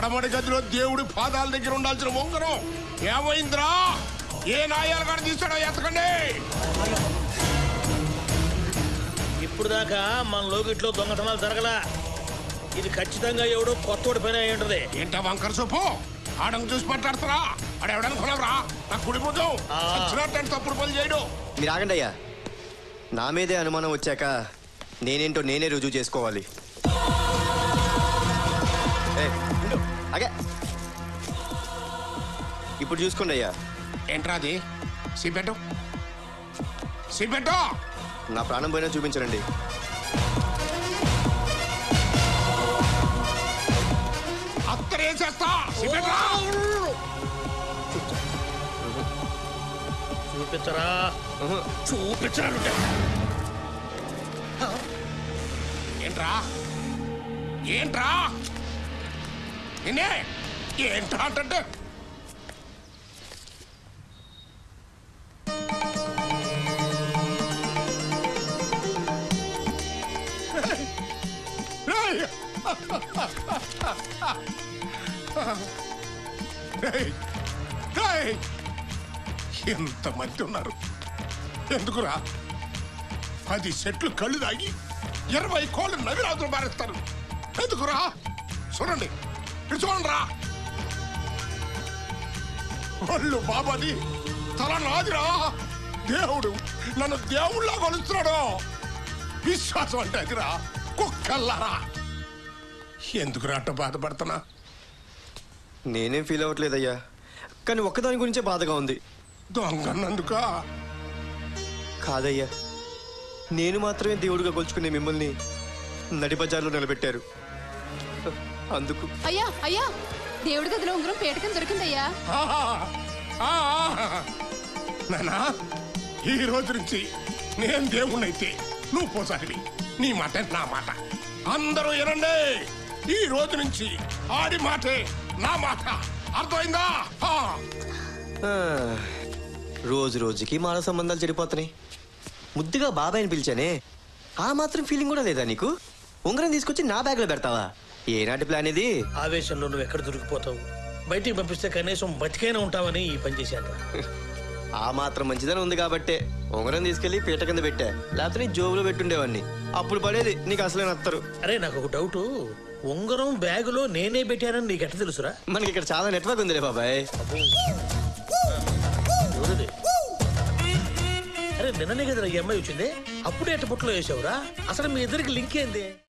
పడమడి గదిలో దేవుడి పాదాల దగ్గర ఉండాల్సిన ఉంగరం ఏమైందిరా ఏ నాయాలు కాడ తీసాడో ఎత్తకండి ఇప్పుడు దాకా మన లోకిట్లో దొంగతనాలు జరగలా ఇది ఖచ్చితంగా ఎవడో కొత్తోడి పని అయి ఉంటది ఏంటా వంకర సొప్పు ఆడం చూసి మాట్లాడతారా ఆడ ఎవడనుకున్నావురా నా కుడి ముద్దం ఆ. చచ్చినట్టు తప్పుడు పనులు చేయడు మీరు ఆగండి అయ్యా నా మీదే అనుమానం వచ్చాక నేనేంటో నేనే రుజువు చేసుకోవాలి ఏ, ఉండు. ఆగే ఇప్పుడు చూసుకోండి అయ్యా ఏంట్రా అది సిబెట్టు సిబెట్టు నా ప్రాణం పోయినా చూపించరండి అత్తరేసేస్తా సిబెట్రా చూపించరా ఉహు. చూపించరా ఏంట్రా ఏంట్రా నిన్నే ఏంట్రా అంటే ఎంతమంది ఉన్నారు ఎందుకురా పది సెట్లు కళ్ళు దాగి ఇరవై కోళ్ళు నవిరాజులు మారేస్తారు ఎందుకురా చూడండి ఇటు చూడండి రా ఒళ్ళు బాబాది తల నాదిరా దేవుడు నన్ను దేవుళ్ళ కొలుస్తున్నాడు విశ్వాసం అంటే అదిరా కుక్కల్లారా ఎందుకురా అట్ట బాధపడుతున్నా నేనేం ఫీల్ అవ్వట్లేదయ్యా కానీ ఒక్కదాని గురించే బాధగా ఉంది దొంగన్నందుక కాదయ్యా నేను మాత్రమే దేవుడిగా కొలుచుకునే మిమ్మల్ని నడిబజార్లో నిలబెట్టారు అందుకు అయ్యా అయ్యా దేవుడి గదిలో ఉంగరం పేటకం దొరికిందయ్యా నానా ఈ రోజు నుంచి నేను దేవుణ్ణైతే నువ్వు పోసారివి నీ మాట నా మాట అందరూ వినండి ఈ రోజు నుంచి ఆడి మాటే నా మాట అర్థమైందా ఆ. ఆ, రోజు రోజుకి మాన సంబంధాలు చెడిపోతున్నాయి ముద్దుగా బాబాయ్ని పిలిచానే ఆ మాత్రం ఫీలింగ్ కూడా లేదా నీకు ఉంగరం తీసుకొచ్చి నా బ్యాగ్లో పెడతావా ఏనాటి ప్లాన్ ఇది ఆవేశంలో నువ్వు ఎక్కడ దొరికిపోతావు బయటికి పంపిస్తే కనీసం బతికైనా ఉంటావని ఈ పని చేశాను ఆ మాత్రం మంచిదని ఉంది కాబట్టే ఉంగరం తీసుకెళ్లి పీట కింద పెట్టా లేకపోతే నీ జోబులో పెట్టుండేవాడిని అప్పుడు పడేది నీకు అసలే నత్తరు అరే నాకు ఒక డౌట్ ఉంగరం బ్యాగులో నేనే పెట్టానని నీకు ఎట్ట తెలుసురా మనకి ఇక్కడ చాలా నెట్వర్క్ ఉందిలే బాబాయ్ ఎవరిది అరే నిన్ననే కదా ఈ అమ్మాయి వచ్చింది అప్పుడే ఎట్ట పుట్టలో వేసావురా అసలు మీ ఇద్దరికి లింక్ ఏంది